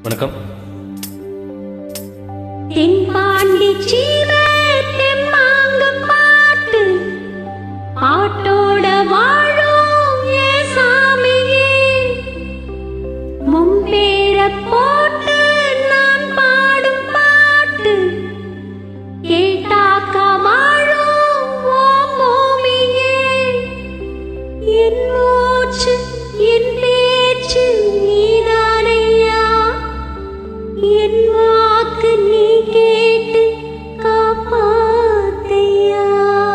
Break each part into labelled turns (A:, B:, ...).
A: வணக்கம்
B: தென்பாண்டி சீம தெம்மாங்க பாட்டு பாட்டோட வாழும் ஏ சாமியே மும்பேர போட்டு நான் பாடும் பாட்டு கேட்டாக்கா வாழும் ஓ பூமியே என் மூச்சு என் பேச்சு நீதானையா என் வாக்கு நீ கேட்டு காப்பாத்தையா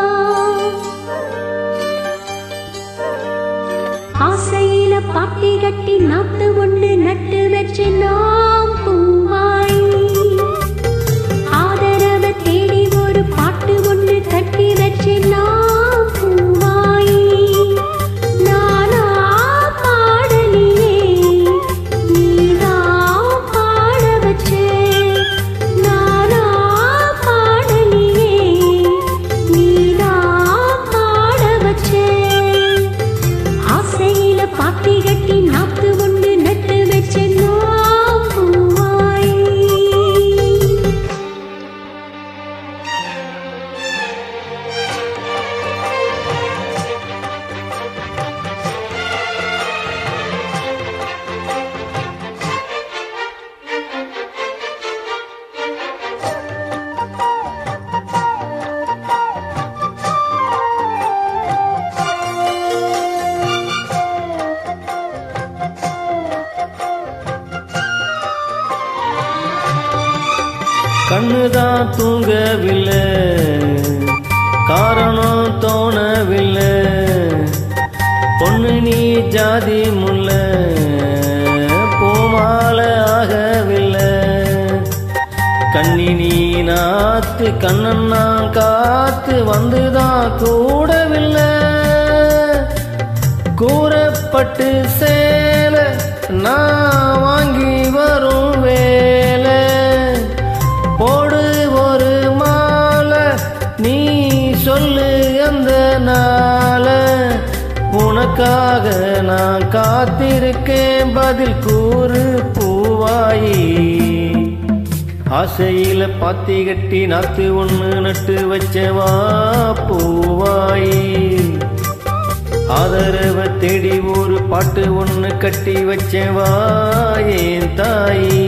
B: ஆசையில பாட்டி கட்டி நாத்து ஒண்ணு நட்டு வச்சு நாம் பூவாய் ஆதரவ தேடி ஒரு பாட்டு ஒண்ணு கட்டி வச்சு நாம் பூவாய் நானா பாடலியே நீதான் பாட வச்சே நானா பாடலியே நீதான் பாட வச்சே ஆசையில பாட்டி கட்டி நாத்து ஒண்ணு நட்டு வச்சு நாம் பூவாய்
A: கண்ணுதான் தூங்கவில்லை காரணம் தோணவில்லை பொண்ணு நீ ஜாதி முல்ல பூமால ஆகவில்லை கண்ணி நீ நாத்து கண்ணன் நான் காத்து வந்துதான் கூடவில்லை கூறப்பட்டு சேல நான் வாங்கி வரும் வேலை போடு ஒரு மாலை நீ சொல்லு அந்த நாள உனக்காக நான் காத்திருக்கேன் பதில் கூறு பூவாயி ஆசையில பாத்தி கட்டி நாத்து ஒண்ணு நட்டு வச்சவா பூவாயி ஆதரவ தேடி ஒரு பாட்டு ஒண்ணு கட்டி வச்சவா ஏன் தாயி